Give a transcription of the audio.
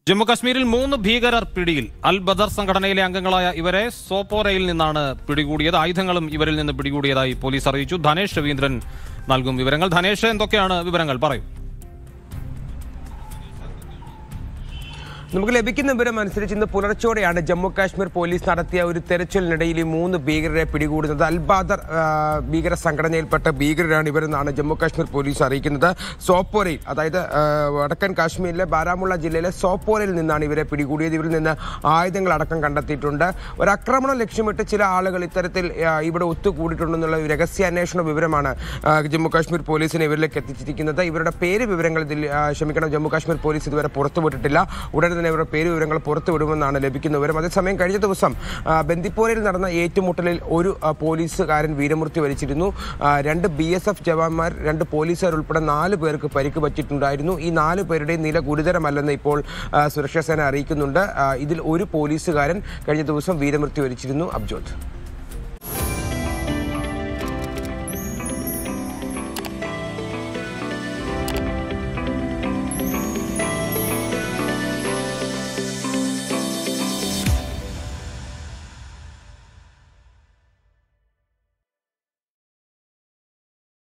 ജമ്മുകശ്മീരിൽ മൂന്ന് ഭീകരർ പിടിയിൽ അൽ ബദർ സംഘടനയിലെ അംഗങ്ങളായ ഇവരെ സോപ്പോരയിൽ നിന്നാണ് പിടികൂടിയത് ആയുധങ്ങളും ഇവരിൽ നിന്ന് പിടികൂടിയതായി പോലീസ് അറിയിച്ചു ധനേഷ് രവീന്ദ്രൻ നൽകും വിവരങ്ങൾ ധനേഷ് എന്തൊക്കെയാണ് വിവരങ്ങൾ പറയൂ നമുക്ക് ലഭിക്കുന്ന വിവരം അനുസരിച്ച് ഇന്ന് പുലർച്ചോടെയാണ് ജമ്മു കാശ്മീർ പോലീസ് നടത്തിയ ഒരു തെരച്ചിലിനിടയിൽ ഈ മൂന്ന് ഭീകരരെ പിടികൂടുന്നത് അൽബാദർ ആ, ഭീകര സംഘടനയിൽപ്പെട്ട ഭീകരരാണ് ഇവരെന്നാണ് ജമ്മു കാശ്മീർ പോലീസ് അറിയിക്കുന്നത് സോപ്പോരയിൽ അതായത് ആ, വടക്കൻ കാശ്മീരിലെ ബാരാമുള്ള ജില്ലയിലെ സോപ്പോരയിൽ നിന്നാണ് ഇവരെ പിടികൂടിയത് ഇവരിൽ നിന്ന് ആയുധങ്ങൾ അടക്കം കണ്ടെത്തിയിട്ടുണ്ട് ഒരു ആക്രമണം ലക്ഷ്യമിട്ട് ചില ആളുകൾ ഇത്തരത്തിൽ ആ, ഇവിടെ ഒത്തുകൂടിയിട്ടുണ്ടെന്നുള്ള ഒരു രഹസ്യാന്വേഷണ വിവരമാണ് ആ, ജമ്മു കാശ്മീർ പോലീസിനെ ഇവരിലേക്ക് എത്തിച്ചിരിക്കുന്നത് ഇവരുടെ പേര് വിവരങ്ങൾ ഇതിൽ ആ, ക്ഷമിക്കണം ജമ്മു കാശ്മീർ പോലീസ് ഇതുവരെ പുറത്തുവിട്ടിട്ടില്ല ഉടനെ തന്നെ ഇവരുടെ പേര് വിവരങ്ങൾ പുറത്തുവിടുമെന്നാണ് ലഭിക്കുന്ന വിവരം അതേസമയം കഴിഞ്ഞ ദിവസം ആ, ബന്ദിപ്പോരയിൽ നടന്ന ഏറ്റുമുട്ടലിൽ ഒരു ആ, പോലീസുകാരൻ വീരമൃത്യു വരിച്ചിരുന്നു ആ, രണ്ട് ബി എസ് എഫ് ജവാന്മാർ രണ്ട് പോലീസുകാർ ഉൾപ്പെടെ നാല് പേർക്ക് പരിക്ക് പറ്റിയിട്ടുണ്ടായിരുന്നു ഈ നാല് പേരുടെയും നില ഗുരുതരമല്ലെന്ന് ഇപ്പോൾ ആ, സുരക്ഷാ സേന അറിയിക്കുന്നുണ്ട് ആ, ഇതിൽ ഒരു പോലീസുകാരൻ കഴിഞ്ഞ ദിവസം വീരമൃത്യു വരിച്ചിരുന്നു അബ്ജോത്